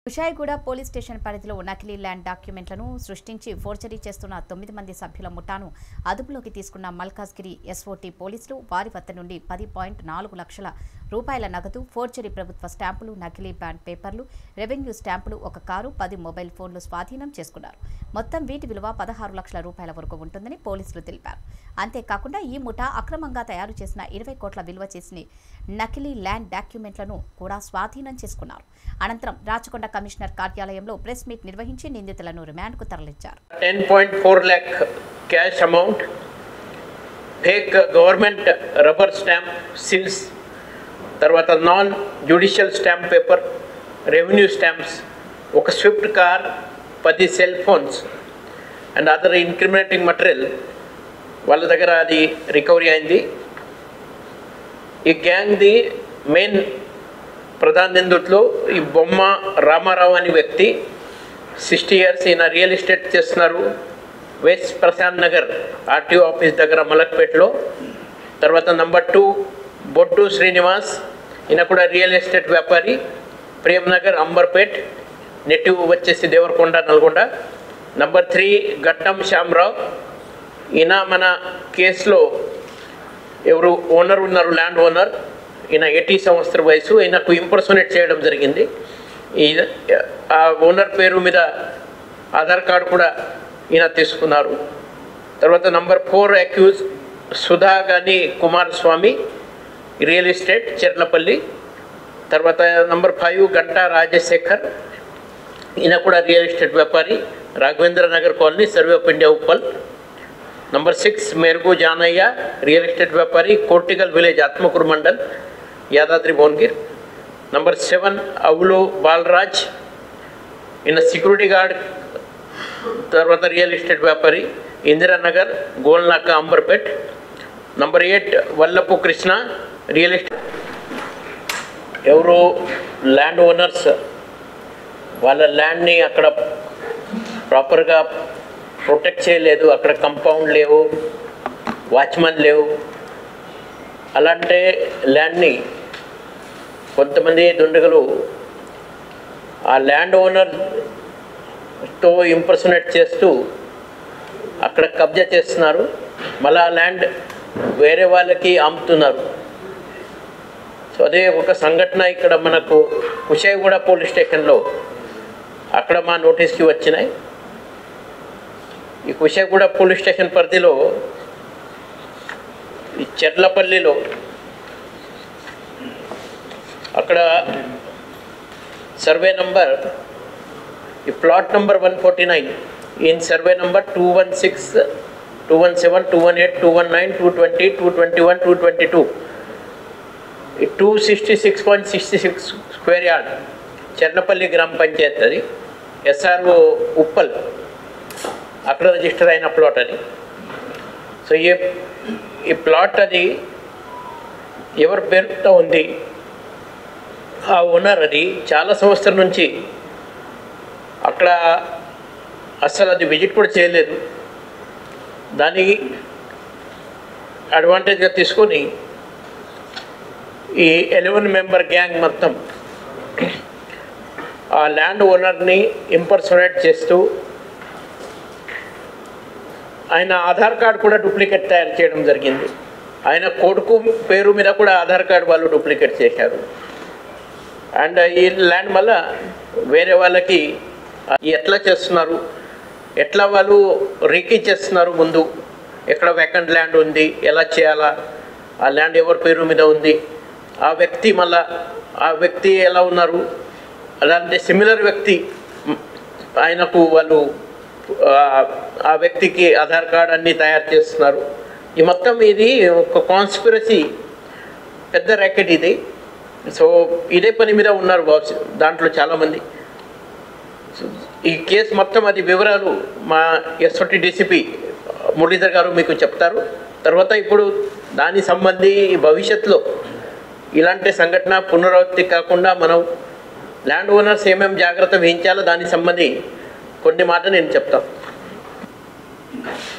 Kushaiguda police station పరిధిలో నకిలీ land డాక్యుమెంట్లను సృష్టించి ఫోర్జరీ చేస్తున్న తొమ్మిది మంది సభ్యుల ముఠాను అదుపులోకి తీసుకున్న మల్కాజ్గిరి ఎస్ఓటీ పోలీసులు వారి వద్ద నుండి పది పాయింట్ నాలుగు లక్షల రూపాయల నగదు ఫోర్జరీ ప్రభుత్వ స్టాంపులు నకిలీ బ్యాండ్ పేపర్లు రెవెన్యూ స్టాంపులు ఒక కారు పది మొబైల్ ఫోన్లు స్వాధీనం చేసుకున్నారు మొత్తం వీటి విలువ పదహారు లక్షల రూపాయల వరకు ఉంటుందని పోలీసులు తెలిపారు అంతేకాకుండా ఈ ముఠా అక్రమంగా తయారు చేసిన ఇరవై కోట్ల విలువ చేసిన నకిలీ ల్యాండ్ డాక్యుమెంట్లను కూడా స్వాధీనం చేసుకున్నారు అనంతరం రాచకొండ కమిషనర్ కార్యాలయంలో ప్రెస్ మీట్ నిర్వహించి నిందితులను రిమాండ్కు తరలించారు 10.4 lakh cash amount, fake government rubber stamp seals, తర్వాత non judicial stamp paper revenue stamps ఒక స్విఫ్ట్ కార్ పది cell phones and other incriminating material వాళ్ళ దగ్గర అది రికవరీ అయింది ఈ గ్యాంగ్ది మెయిన్ ప్రధాన నిందితులు ఈ బొమ్మ రామారావు అనే వ్యక్తి సిక్స్టీ ఇయర్స్ ఈయన రియల్ ఎస్టేట్ చేస్తున్నారు west Prashant Nagar RTO office దగ్గర మలక్పేటలో తర్వాత నంబర్ టూ బొడ్డు శ్రీనివాస్ ఈయన కూడా రియల్ ఎస్టేట్ వ్యాపారి ప్రేమ్ నగర్ అంబర్పేట్ నెటివ్ వచ్చేసి దేవరకొండ నల్గొండ నంబర్ త్రీ గట్టం శ్యామరావు ఈయన మన కేసులో ఎవరు ఓనర్ ఉన్నారు ల్యాండ్ ఓనర్ ఈయన ఎయిటీ సంవత్సర వయసు ఈయనకు ఇంపర్సోనేట్ చేయడం జరిగింది ఈ ఆ ఓనర్ పేరు మీద ఆధార్ కార్డు కూడా ఈయన తీసుకున్నారు తర్వాత నంబర్ ఫోర్ అక్యూజ్ సుధా గాని కుమారస్వామి రియల్ ఎస్టేట్ చెర్లపల్లి తర్వాత నంబర్ ఫైవ్ గంటా రాజశేఖర్ ఈయన కూడా రియల్ ఎస్టేట్ వ్యాపారి Raghavendra Nagar colony survey of India Uppal number six Merugu Janaiah real estate వ్యాపారి Kortigal village Atmakur mandal Yadadri Bhuvanagiri number seven Avulu Balaraj ఈయన సెక్యూరిటీ గార్డ్ తర్వాత రియల్ ఎస్టేట్ వ్యాపారి Indiranagar Golnaka Amberpet number eight Vallapu Krishna real estate ఎవరు ల్యాండ్ ఓనర్స్ వాళ్ళ ల్యాండ్ని అక్కడ ప్రాపర్గా ప్రొటెక్ట్ చేయలేదు అక్కడ కంపౌండ్ లేవు వాచ్మెన్ లేవు అలాంటి ల్యాండ్ని కొంతమంది దుండగులు ఆ ల్యాండ్ ఓనర్తో ఇంపర్సనేట్ చేస్తూ అక్కడ కబ్జా చేస్తున్నారు మళ్ళీ ఆ ల్యాండ్ వేరే వాళ్ళకి అమ్ముతున్నారు సో అదే ఒక సంఘటన ఇక్కడ మనకు కుషాయిగూడ పోలీస్ స్టేషన్లో అక్కడ మా నోటీస్కి వచ్చినాయి ఈ కుషాయిగూడ పోలీస్ స్టేషన్ పరిధిలో ఈ చెర్లపల్లిలో అక్కడ సర్వే నంబర్ ఈ plot number one forty nine in survey number two one six two one seven two one eight two one nine two twenty two twenty one two twenty two two sixty six point sixty six square yard Cherlapalli గ్రామ పంచాయత్ అది SRO Uppal అక్కడ register అయిన plot అది so ఈ ఈ plot అది ఎవరి పేరుతో ఉంది ఆ ఓనర్ అది చాలా సంవత్సరం నుంచి అక్కడ అస్సలు అది విజిట్ కూడా చేయలేదు దాన్ని అడ్వాంటేజ్గా తీసుకొని ఈ ఎలెవెన్ మెంబర్ గ్యాంగ్ మొత్తం ఆ ల్యాండ్ ఓనర్ని ఇంపర్సనేట్ చేస్తూ ఆయన ఆధార్ కార్డు కూడా డూప్లికేట్ తయారు చేయడం జరిగింది ఆయన కొడుకు పేరు మీద కూడా ఆధార్ కార్డు వాళ్ళు డూప్లికేట్ చేశారు అండ్ ఈ ల్యాండ్ వల్ల వేరే వాళ్ళకి ఎట్లా చేస్తున్నారు ఎట్లా వాళ్ళు రీకీ చేస్తున్నారు ముందు ఎక్కడ వెకంట్ ల్యాండ్ ఉంది ఎలా చేయాలా ఆ ల్యాండ్ ఎవరి పేరు మీద ఉంది ఆ వ్యక్తి మళ్ళా ఆ వ్యక్తి ఎలా ఉన్నారు అలాంటి సిమిలర్ వ్యక్తి మ్, ఆయనకు వాళ్ళు ఆ, ఆ వ్యక్తికి ఆధార్ కార్డ్ అన్నీ తయారు చేస్తున్నారు ఈ మొత్తం ఇది ఒక కాన్స్పిరసీ పెద్ద ర్యాకెట్ ఇది సో ఇదే పని మీద ఉన్నారు బాక్స్ దాంట్లో చాలామంది సో ఈ కేసు మొత్తం అది వివరాలు మా ఎస్ఓటి డీసీపీ మురళీధర్ గారు మీకు చెప్తారు తర్వాత ఇప్పుడు దాని సంబంధి భవిష్యత్తులో ఇలాంటి సంఘటన పునరావృత్తి కాకుండా మనం ల్యాండ్ ఓనర్స్ ఏమేమి జాగ్రత్త వహించాలో దానికి సంబంధి కొన్ని మాట నేను చెప్తాను